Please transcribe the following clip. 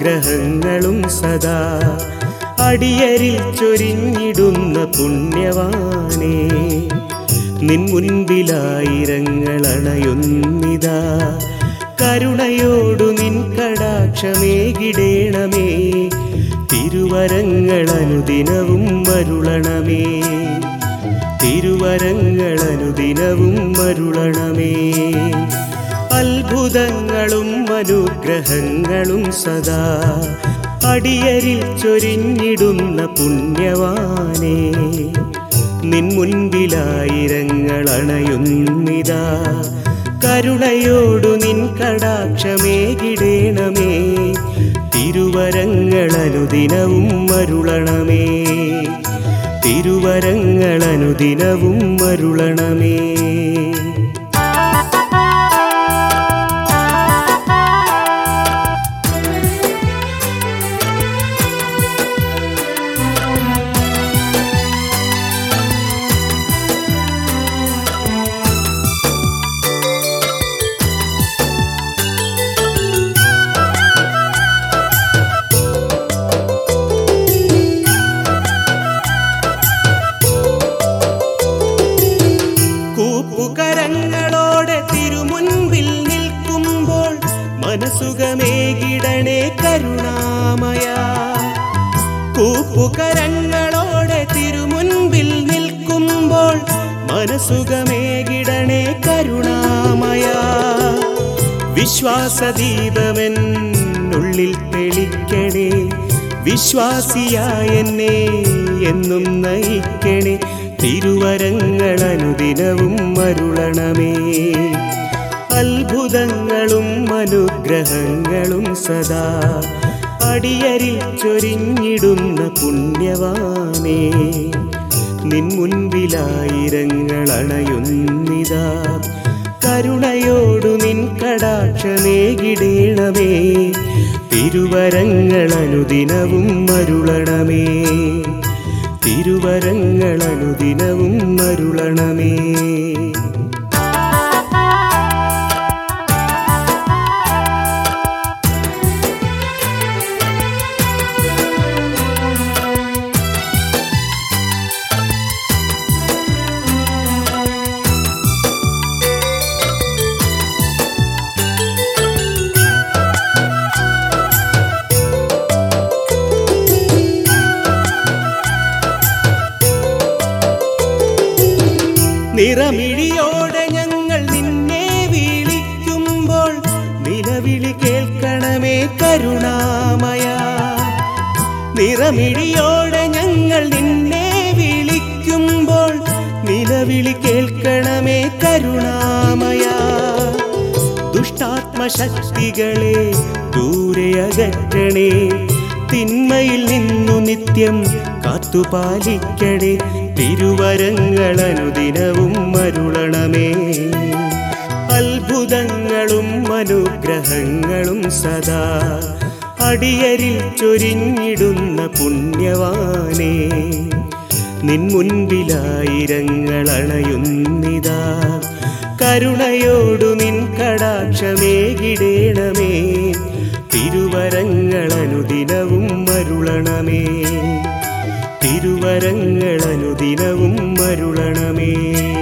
അനുഗ്രഹങ്ങളും സദാ അടിയരിൽ ചൊരിഞ്ഞിടുന്ന പുണ്യവാനേ നിൻ മുൻപിലായിരങ്ങൾ അണയുന്നിതാ കരുണയോടു നിൻ കടാക്ഷമേകിടേണമേ തിരുവരങ്ങൾ അനുദിനവും മരുളണമേ തിരുവരങ്ങൾ അനുദിനവും മരുളണമേ അത്ഭുതങ്ങളും അനുഗ്രഹങ്ങളും സദാ അടിയരിൽ ചൊരിഞ്ഞിടുന്ന പുണ്യവാനേ നിൻ മുൻപിലായിരങ്ങൾ അണയുന്നിതാ കരുണയോടു നിൻ കടാക്ഷമേകിടേണമേ തിരുവരങ്ങൾ അനുദിനവും മരുളണമേ തിരുവരങ്ങൾ അനുദിനവും മരുളണമേ കൂപ്പുകരങ്ങളോടെ തിരുമുൻപിൽ നിൽക്കുമ്പോൾ മനസുഖമേകിടണേ കരുണാമയ കൂപ്പുകരങ്ങളോടെ തിരുമുൻപിൽ നിൽക്കുമ്പോൾ മനസുഖമേകിടണേ കരുണാമയ വിശ്വാസദീപമെൻ ഉള്ളിൽ തെളിക്കണേ വിശ്വാസിയായ എന്നെ എന്നും നയിക്കണേ തിരുവരങ്ങൾ അനുദിനവും മരുളണമേ അത്ഭുതങ്ങളും അനുഗ്രഹങ്ങളും സദാ അടിയരിൽ ചൊരിഞ്ഞിടുന്ന പുണ്യവാനേ നിൻ മുൻപിലായിരങ്ങൾ അണയുന്നിതാ കരുണയോടു നിൻ കടാക്ഷമേകിടേണമേ തിരുവരങ്ങൾ അനുദിനവും മരുളണമേ തിരുവരങ്ങൾ അനുദിനവും മരുളണമേ നിറമിഴിയോടെ ഞങ്ങൾ നിന്നെ വിളിക്കുമ്പോൾ നിലവിളി കേൾക്കണമേ കരുണാമയ നിറമിഴിയോടെ ഞങ്ങൾ നിന്നെ വിളിക്കുമ്പോൾ നിലവിളി കേൾക്കണമേ കരുണാമയ ദുഷ്ടാത്മശക്തികളെ ദൂരെ അകറ്റണേ തിന്മയിൽ നിന്നു നിത്യം കാത്തുപാലിക്കണേ തിരുവരങ്ങൾ അനുദിനവും മരുളണമേ അത്ഭുതങ്ങളും അനുഗ്രഹങ്ങളും സദാ അടിയരിൽ ചൊരിഞ്ഞിടുന്ന പുണ്യവാനേ നിൻ മുൻപിലായിരങ്ങൾ അണയുന്നിതാ കരുണയോടു നിൻ കടാക്ഷമേകിടേണമേ തിരുവരങ്ങൾ അനുദിനവും മരുളണമേ തിരുവരങ്ങൾ അനുദിനവും മരുളണമേ